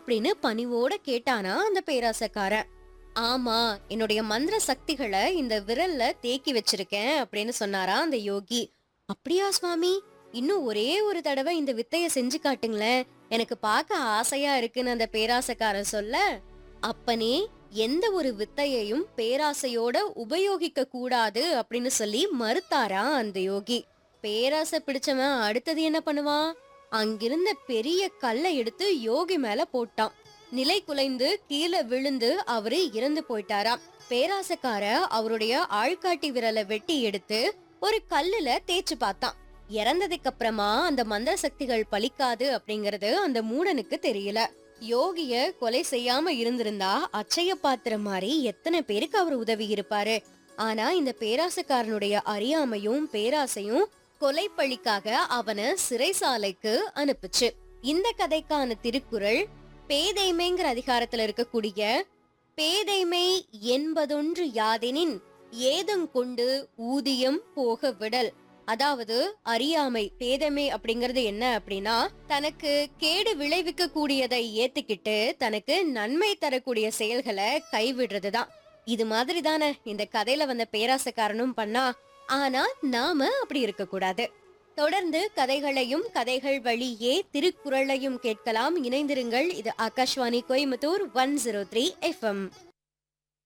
அப்படின்னு பணிவோட கேட்டானா அந்த பேராசக்காரன் ஆமா என்னுடைய மந்திர சக்திகளை இந்த விரல்ல தேக்கி வச்சிருக்கேன் அப்படின்னு சொன்னாரா அந்த யோகி அப்படியா சுவாமி இன்னும் ஒரே ஒரு தடவை இந்த வித்தைய செஞ்சு காட்டுங்களேன் எனக்கு பார்க்க ஆசையா இருக்குன்னு அந்த பேராசக்காரன் சொல்ல அப்பனே எந்த ஒரு வித்தையையும் பேராசையோட உபயோகிக்க கூடாது அப்படின்னு சொல்லி மறுத்தாரா அந்த யோகி பேராசை பிடிச்சவன் அடுத்தது என்ன பண்ணுவான் அங்கிருந்த பெரிய கல்லை எடுத்து யோகி மேல போட்டான் நிலை குலைந்து கீழே விழுந்து அவரு இறந்து போயிட்டாராம் பேராசக்கார அவருடைய ஆள்காட்டி விரலை வெட்டி எடுத்து ஒரு கல்லுல தேய்ச்சு பார்த்தான் இறந்ததுக்கு அப்புறமா அந்த மந்திர சக்திகள் பலிக்காது அப்படிங்கறது அந்த மூடனுக்கு தெரியல யோகிய கொலை செய்யாம இருந்திருந்தா அச்சய பாத்திரம் மாதிரி எத்தனை பேருக்கு அவர் உதவி இருப்பாரு ஆனா இந்த பேராசக்காரனுடைய அறியாமையும் பேராசையும் கொலை பழிக்காக அவனை சிறைசாலைக்கு அனுப்புச்சு இந்த கதைக்கான திருக்குறள் பேதைமைங்கிற அதிகாரத்துல இருக்கக்கூடிய பேதைமை என்பதொன்று யாதெனின் ஏதங்கொண்டு ஊதியம் போக விடல் அதாவது அறியாமை பேதமை அப்படிங்கறது என்ன அப்படின்னா தனக்கு கேடு விளைவிக்க கூடியதை ஏத்துக்கிட்டு தனக்கு நன்மை தரக்கூடிய செயல்களை கைவிடுறதுதான் இது மாதிரி தானே இந்த கதையில வந்த பேராசக்காரனும் பண்ணா ஆனா நாம அப்படி இருக்க கூடாது தொடர்ந்து கதைகளையும் கதைகள் வழியே திருக்குறளையும் கேட்கலாம் இணைந்திருங்கள் இது Akashvani Coimbatore one zero three FM